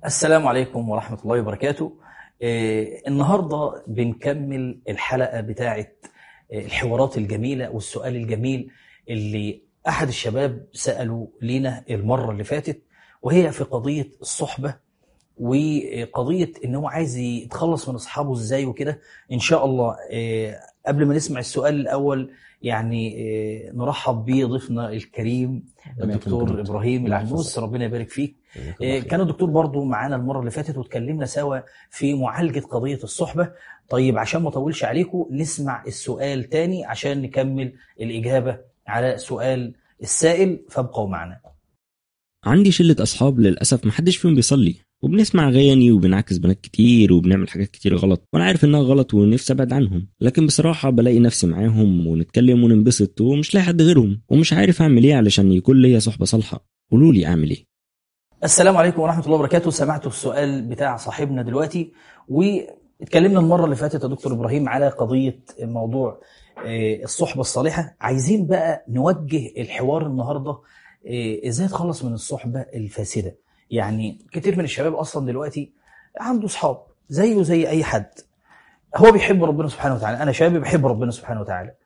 السلام عليكم ورحمة الله وبركاته آه، النهاردة بنكمل الحلقة بتاعة آه، الحوارات الجميلة والسؤال الجميل اللي أحد الشباب سألوا لينا المرة اللي فاتت وهي في قضية الصحبة وقضية إن هو عايز يتخلص من أصحابه إزاي وكده إن شاء الله آه، قبل ما نسمع السؤال الأول يعني آه، نرحب بضيفنا الكريم ربنا الدكتور يكرمك. إبراهيم الله العنوس يحفظك. ربنا يبارك فيك جزاك الله إيه، خير. كان الدكتور برضو معانا المرة اللي فاتت واتكلمنا سوا في معالجة قضية الصحبة طيب عشان ما اطولش عليكم نسمع السؤال تاني عشان نكمل الإجابة على سؤال السائل فابقوا معنا عندي شلة أصحاب للأسف محدش فيهم بيصلي وبنسمع أغاني وبنعكس بنات كتير وبنعمل حاجات كتير غلط وأنا عارف إنها غلط ونفسي أبعد عنهم لكن بصراحة بلاقي نفسي معاهم ونتكلم وننبسط ومش لاقي حد غيرهم ومش عارف أعمل إيه علشان يكون ليا صحبة صالحة قولولي أعمل إيه السلام عليكم ورحمة الله وبركاته سمعتوا السؤال بتاع صاحبنا دلوقتي واتكلمنا المرة اللي فاتت يا دكتور إبراهيم على قضية موضوع آه، الصحبة الصالحة عايزين بقى نوجه الحوار النهاردة آه، ازاي اتخلص من الصحبة الفاسدة يعني كتير من الشباب أصلا دلوقتي عنده صحاب زيه زي أي حد هو بيحب ربنا سبحانه وتعالى أنا شاب بحب ربنا سبحانه وتعالى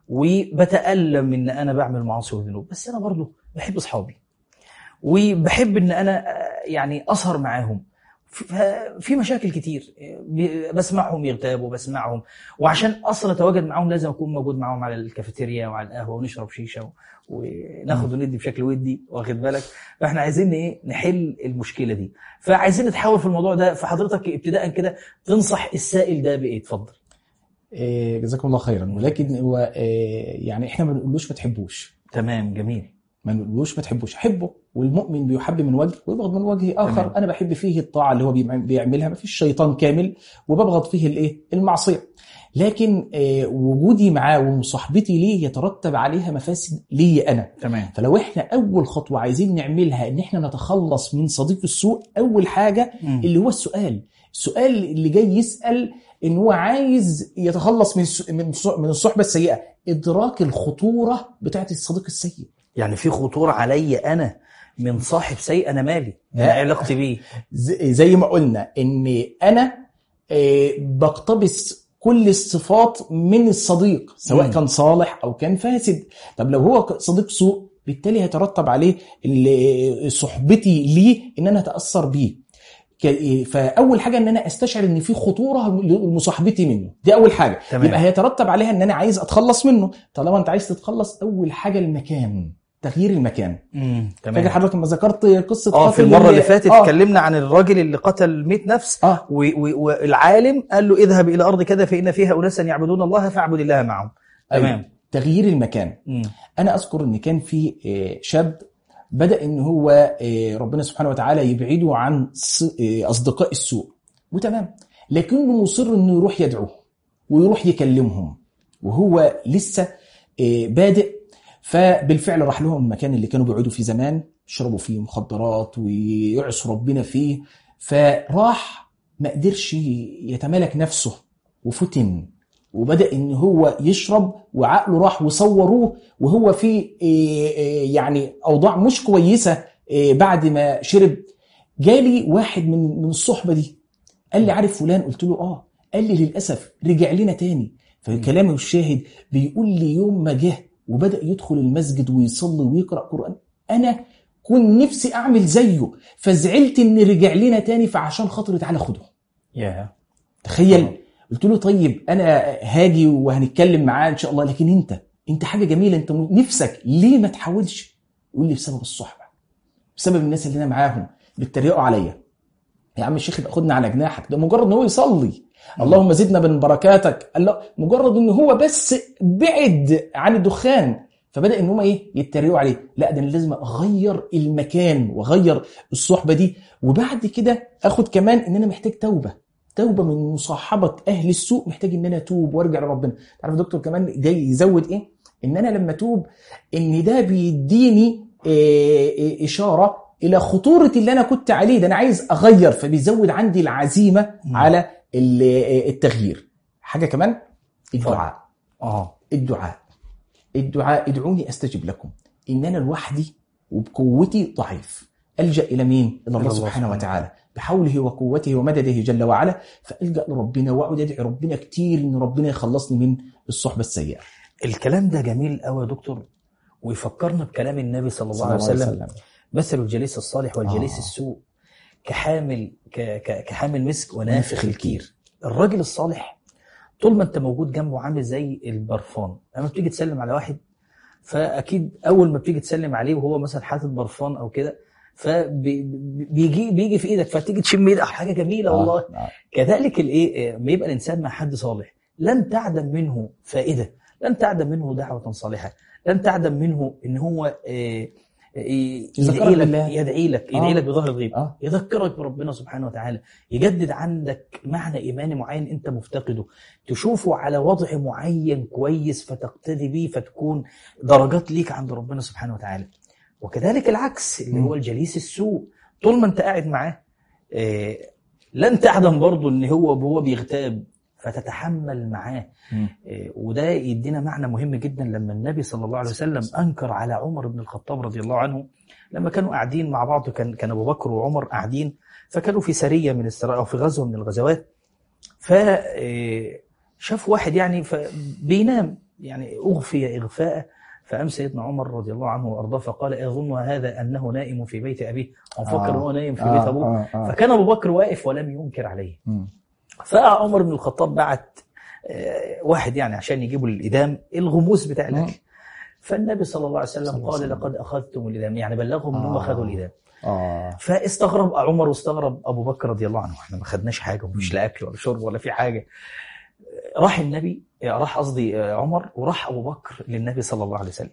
وبتألم إن أنا بعمل معاصي وذنوب بس أنا برضه بحب أصحابي وبحب ان انا آه، يعني اسهر معاهم ف- في مشاكل كتير بي- بسمعهم يغتابوا بسمعهم وعشان اصلا اتواجد معاهم لازم اكون موجود معاهم على الكافيتيريا وعلى القهوه ونشرب شيشه و- وناخد وندي بشكل ودي واخد بالك فاحنا عايزين ايه نحل المشكله دي فعايزين نتحاول في الموضوع ده فحضرتك ابتداء كده تنصح السائل ده بايه اتفضل إيه، جزاكم الله خيرا ولكن هو إيه، يعني احنا ما بنقولوش ما تحبوش تمام جميل ما بنقولوش ما تحبوش حبه والمؤمن بيحب من وجه ويبغض من وجه اخر تمام. انا بحب فيه الطاعه اللي هو بيعم- بيعملها ما فيش شيطان كامل وببغض فيه الايه المعصيه لكن إيه، وجودي معاه ومصاحبتي ليه يترتب عليها مفاسد لي انا تمام فلو احنا اول خطوه عايزين نعملها ان احنا نتخلص من صديق السوء اول حاجه اللي هو السؤال السؤال اللي جاي يسأل ان هو عايز يتخلص من الس- من الص- من الصحبة السيئة ادراك الخطورة بتاعت الصديق السيء يعني في خطوره عليا انا من صاحب سيء انا مالي انا لا. علاقتي بيه ز- زي ما قلنا ان انا آه، بقتبس كل الصفات من الصديق سواء مم. كان صالح او كان فاسد طب لو هو ك- صديق سوء بالتالي هيترتب عليه ال- صحبتي ليه ان انا اتاثر بيه ك- فاول حاجه ان انا استشعر ان في خطوره لمصاحبتي منه دي اول حاجه تمام. يبقى هيترتب عليها ان انا عايز اتخلص منه طالما انت عايز تتخلص اول حاجه المكان تغيير المكان امم فاكر حضرتك لما ذكرت قصه اه في قاتل المره ال- اللي فاتت اه, اتكلمنا عن الراجل اللي قتل 100 نفس آه. و- و- والعالم قال له اذهب الى ارض كذا فان فيها اناسا يعبدون الله فاعبد الله معهم تمام تغيير المكان مم. انا اذكر ان كان في آه، شاب بدا ان هو آه، ربنا سبحانه وتعالى يبعده عن ص- آه، اصدقاء السوء وتمام لكنه مصر انه يروح يدعوه ويروح يكلمهم وهو لسه آه، بادئ فبالفعل راح لهم المكان اللي كانوا بيقعدوا فيه زمان يشربوا فيه مخدرات ويعصوا ربنا فيه فراح ما قدرش يتمالك نفسه وفتن وبدا ان هو يشرب وعقله راح وصوروه وهو في إيه، إيه، يعني اوضاع مش كويسه إيه، بعد ما شرب جالي واحد من من الصحبه دي قال لي عارف فلان قلت له اه قال لي للاسف رجع لنا تاني فكلامه الشاهد بيقول لي يوم ما جه وبدا يدخل المسجد ويصلي ويقرا قران انا كنت نفسي اعمل زيه فزعلت ان رجع لنا تاني فعشان خاطري تعالى خده يا تخيل قلت له طيب انا هاجي وهنتكلم معاه ان شاء الله لكن انت انت حاجه جميله انت نفسك ليه ما تحاولش يقول لي بسبب الصحبه بسبب الناس اللي انا معاهم بيتريقوا عليا يا عم الشيخ يبقى خدنا على جناحك ده مجرد ان هو يصلي اللهم زدنا من بركاتك الله مجرد ان هو بس بعد عن الدخان فبدا ان هم ايه يتريقوا عليه لا ده انا لازم اغير المكان واغير الصحبه دي وبعد كده اخد كمان ان انا محتاج توبه توبه من مصاحبه اهل السوء محتاج ان انا اتوب وارجع لربنا عارف دكتور كمان جاي يزود ايه ان انا لما اتوب ان ده بيديني إيه إيه اشاره الى خطوره اللي انا كنت عليه ده انا عايز اغير فبيزود عندي العزيمه مم. على ال- التغيير حاجه كمان الدعاء اه الدعاء الدعاء ادعوني استجب لكم ان انا لوحدي وبقوتي ضعيف الجا الى مين؟ الى الله الله سبحانه سبحانه وتعالى بحوله وقوته ومدده جل وعلا فالجا لربنا واقعد ادعي ربنا كتير ان ربنا يخلصني من الصحبه السيئه الكلام ده جميل قوي يا دكتور ويفكرنا بكلام النبي صلى الله عليه وسلم مثل الجليس الصالح والجليس آه. السوء كحامل ك... ك... كحامل مسك ونافخ نافخ الكير الكير. الراجل الصالح طول ما انت موجود جنبه عامل زي البرفان لما بتيجي تسلم على واحد فاكيد اول ما بتيجي تسلم عليه وهو مثلا حاطط برفان او كده فبيجي بيجي في ايدك فتيجي تشم ايدك حاجه جميله والله آه. آه. كذلك الايه لما يبقى الانسان مع حد صالح لن تعدم منه فائده لن تعدم منه دعوه صالحه لن تعدم منه ان هو آه، آه، يذكرك يدعي لك بالله. يدعي لك يدعي آه. لك بظهر الغيب آه. يذكرك بربنا سبحانه وتعالى يجدد عندك معنى ايماني معين انت مفتقده تشوفه على وضع معين كويس فتقتدي بيه فتكون درجات ليك عند ربنا سبحانه وتعالى وكذلك العكس اللي مم. هو الجليس السوء طول ما انت قاعد معاه آه، لن تعدم برضه ان هو وهو بيغتاب فتتحمل معاه مم. آه، وده يدينا معنى مهم جدا لما النبي صلى الله عليه وسلم انكر على عمر بن الخطاب رضي الله عنه لما كانوا قاعدين مع بعض كان كان ابو بكر وعمر قاعدين فكانوا في سريه من السرايا او في غزوه من الغزوات ف آه، شاف واحد يعني بينام يعني اغفي اغفاء فقام سيدنا عمر رضي الله عنه وارضاه فقال اظن هذا انه نائم في بيت ابيه او فكر آه. ان هو نايم في آه. بيت ابوه آه. آه. فكان ابو بكر واقف ولم ينكر عليه مم. فعمر بن الخطاب بعت آه، واحد يعني عشان يجيبوا الإدام الغموس بتاع مم. الأكل فالنبي صلى الله عليه صلى وسلم الله قال عليه وسلم. لقد أخذتم الإدام يعني بلغهم أنهم آه. أخذوا الإدام آه. فاستغرب عمر واستغرب أبو بكر رضي الله عنه احنا ما خدناش حاجة ومفيش لا أكل ولا شرب ولا في حاجة راح النبي راح قصدي آه، عمر وراح أبو بكر للنبي صلى الله عليه وسلم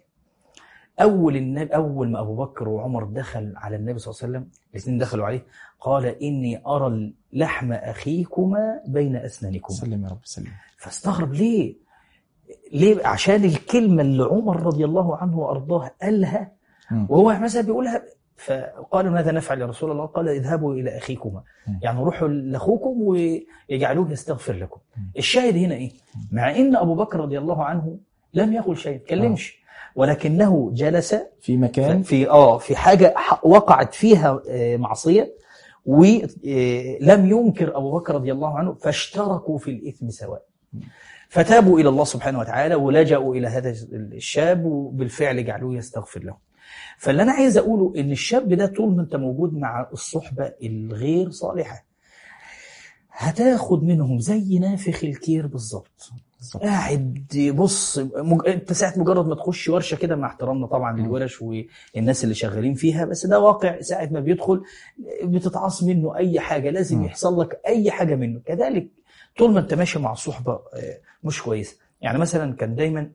أول النبي أول ما أبو بكر وعمر دخل على النبي صلى الله عليه وسلم الاثنين دخلوا عليه قال إني أرى لحم أخيكما بين أسنانكما سلم يا رب سلم فاستغرب ليه؟ ليه؟ عشان الكلمة اللي عمر رضي الله عنه وأرضاه قالها مم. وهو مثلا بيقولها فقالوا ماذا نفعل يا رسول الله؟ قال اذهبوا إلى أخيكما مم. يعني روحوا لأخوكم ويجعلوه يستغفر لكم مم. الشاهد هنا إيه؟ مع إن أبو بكر رضي الله عنه لم يقل شيء تكلمش ولكنه جلس في مكان في اه في حاجه ح- وقعت فيها آه، معصيه ولم ينكر ابو بكر رضي الله عنه فاشتركوا في الاثم سواء فتابوا الى الله سبحانه وتعالى ولجأوا الى هذا الشاب وبالفعل جعلوه يستغفر له فاللي انا عايز اقوله ان الشاب ده طول ما انت موجود مع الصحبه الغير صالحه هتاخد منهم زي نافخ الكير بالظبط بالظبط. قاعد بص مج... انت ساعه مجرد ما تخش ورشه كده مع احترامنا طبعا للورش والناس اللي شغالين فيها بس ده واقع ساعه ما بيدخل بتتعاص منه اي حاجه لازم مم. يحصل لك اي حاجه منه كذلك طول ما انت ماشي مع صحبه آه، مش كويسه يعني مثلا كان دايما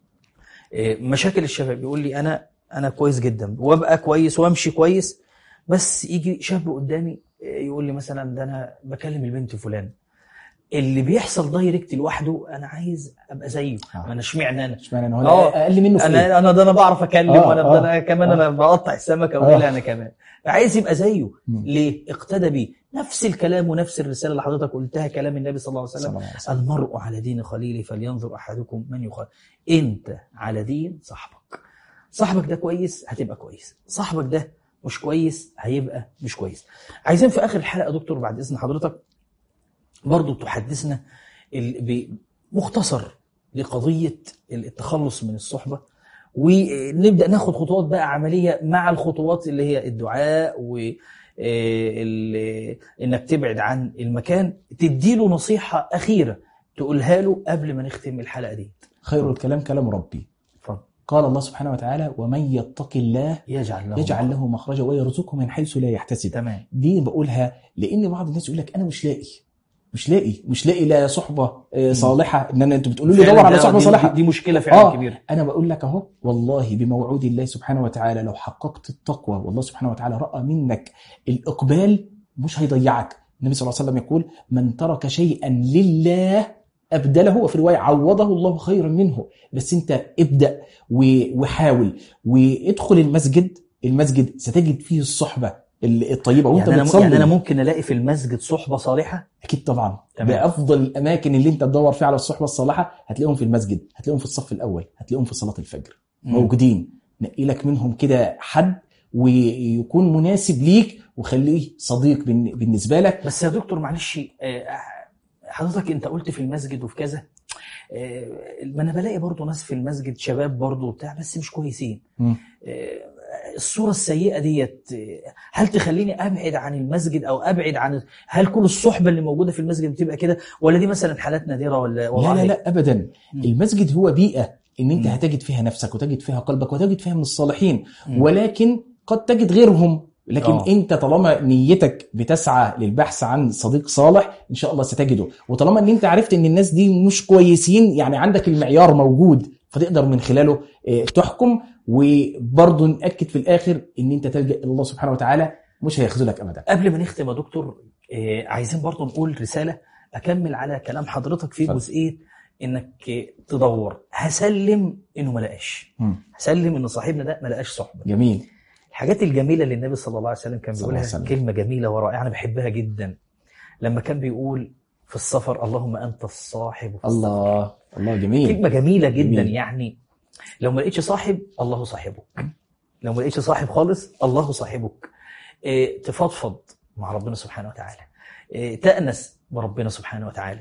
آه، مشاكل الشباب يقول لي انا انا كويس جدا وابقى كويس وامشي كويس بس يجي شاب قدامي آه، يقول لي مثلا ده انا بكلم البنت فلان اللي بيحصل دايركت لوحده انا عايز ابقى زيه آه. ما انا اشمعنى انا اشمعنى انا آه. هو اقل منه في إيه؟ انا انا ده انا بعرف اكلم آه، وانا آه، ده انا كمان آه. انا بقطع السمكه آه. واقولها انا كمان عايز يبقى زيه مم. ليه اقتدى بيه نفس الكلام ونفس الرساله اللي حضرتك قلتها كلام النبي صلى الله عليه صلى وسلم الله عليه وسلم. المرء على دين خليله فلينظر احدكم من يخالف انت على دين صاحبك صاحبك ده كويس هتبقى كويس صاحبك ده مش كويس هيبقى مش كويس عايزين في اخر الحلقه يا دكتور بعد اذن حضرتك برضو تحدثنا ال- بمختصر لقضيه التخلص من الصحبه ونبدا ناخد خطوات بقى عمليه مع الخطوات اللي هي الدعاء و آه، ال- انك تبعد عن المكان تديله نصيحه اخيره تقولها له قبل ما نختم الحلقه دي خير الكلام كلام ربي اتفضل قال الله سبحانه وتعالى ومن يتق الله يجعل له يجعل له مخرجا ويرزقه من حيث لا يحتسب تمام دي بقولها لان بعض الناس يقول لك انا مش لاقي مش لاقي مش لاقي لا صحبه آه، صالحه ان انا انتوا بتقولوا لي فعلاً دور على ده- صحبه دي- صالحه دي, دي مشكله فعلا آه. كبيره انا بقول لك اهو والله بموعود الله سبحانه وتعالى لو حققت التقوى والله سبحانه وتعالى راى منك الاقبال مش هيضيعك النبي صلى الله عليه وسلم يقول من ترك شيئا لله ابدله وفي روايه عوضه الله خيرا منه بس انت ابدا و- وحاول وادخل المسجد المسجد ستجد فيه الصحبه الطيبه وانت يعني انا بتصلي يعني انا ممكن الاقي في المسجد صحبه صالحه اكيد طبعا تمام. ده افضل الاماكن اللي انت تدور فيها على الصحبه الصالحه هتلاقيهم في المسجد هتلاقيهم في الصف الاول هتلاقيهم في صلاه الفجر موجودين نقي لك منهم كده حد ويكون مناسب ليك وخليه صديق بالن- بالنسبه لك بس يا دكتور معلش آه، حضرتك انت قلت في المسجد وفي كذا آه، ما انا بلاقي برضه ناس في المسجد شباب برضه وبتاع بس مش كويسين مم. آه، الصورة السيئة ديت آه، هل تخليني ابعد عن المسجد او ابعد عن هل كل الصحبة اللي موجودة في المسجد بتبقى كده ولا دي مثلا حالات نادرة ولا لا وضعها لا إيه؟ لا ابدا مم. المسجد هو بيئه ان انت مم. هتجد فيها نفسك وتجد فيها قلبك وتجد فيها من الصالحين مم. ولكن قد تجد غيرهم لكن آه. انت طالما نيتك بتسعى للبحث عن صديق صالح ان شاء الله ستجده وطالما ان انت عرفت ان الناس دي مش كويسين يعني عندك المعيار موجود فتقدر من خلاله آه، تحكم وبرضه ناكد في الاخر ان انت تلجا الى الله سبحانه وتعالى مش هيخذلك ابدا قبل ما نختم يا دكتور آه، عايزين برضه نقول رسالة أكمل على كلام حضرتك في اتفضل. جزئية إنك آه، تدور هسلم إنه ما لقاش مم. هسلم إن صاحبنا ده ما لقاش صحبة جميل الحاجات الجميلة اللي النبي صلى الله عليه وسلم كان صلى الله بيقولها عليه وسلم. كلمة جميلة ورائعة أنا بحبها جدا لما كان بيقول في السفر اللهم أنت الصاحب في السفر. الله الله جميل كلمة جميلة جدا جميل. يعني لو ما لقيتش صاحب الله صاحبك لو ما لقيتش صاحب خالص الله صاحبك إيه تفضفض مع ربنا سبحانه وتعالى إيه تأنس بربنا سبحانه وتعالى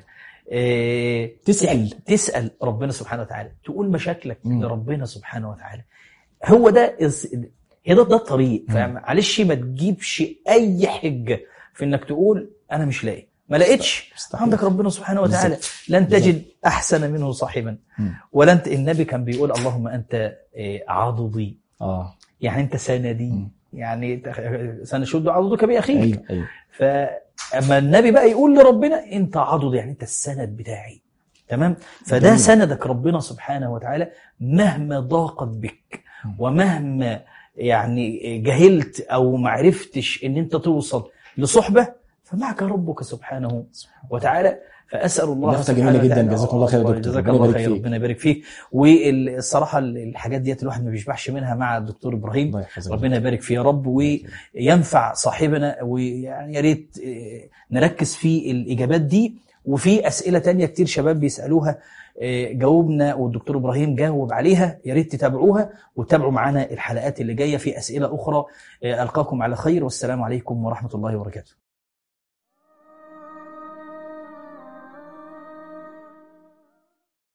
إيه تسأل. تسأل ربنا سبحانه وتعالى تقول مشاكلك مم. لربنا سبحانه وتعالى هو ده الس- هي ده, ده الطريق مم. فمعلش ما تجيبش أي حجة في إنك تقول أنا مش لاقي ما لقيتش مستحيل. عندك ربنا سبحانه وتعالى لن تجد أحسن منه صاحبا مم. ولا انت النبي كان بيقول اللهم انت إيه، عضدي اه يعني انت سندي مم. يعني ت- سنشد عضدك باخيك ايوه ايوه فاما النبي بقى يقول لربنا انت عضد يعني انت السند بتاعي تمام فده جميل. سندك ربنا سبحانه وتعالى مهما ضاقت بك مم. ومهما يعني جهلت او ما عرفتش ان انت توصل لصحبه فمعك ربك سبحانه وتعالى فاسال الله لفتة جميلة سبحانه جدا. وتعالى- جزاكم الله خير يا دكتور. جزاك ربنا الله يبارك خير فيك. ربنا يبارك فيك والصراحه الحاجات ديت الواحد ما بيشبعش منها مع الدكتور ابراهيم الله يحفظك ربنا يبارك فيه يا رب وينفع صاحبنا ويعني يا ريت آه، نركز في الاجابات دي وفي اسئله تانية كتير شباب بيسالوها آه، جاوبنا والدكتور ابراهيم جاوب عليها يا ريت تتابعوها وتابعوا معانا الحلقات اللي جايه في اسئله اخرى آه، القاكم على خير والسلام عليكم ورحمه الله وبركاته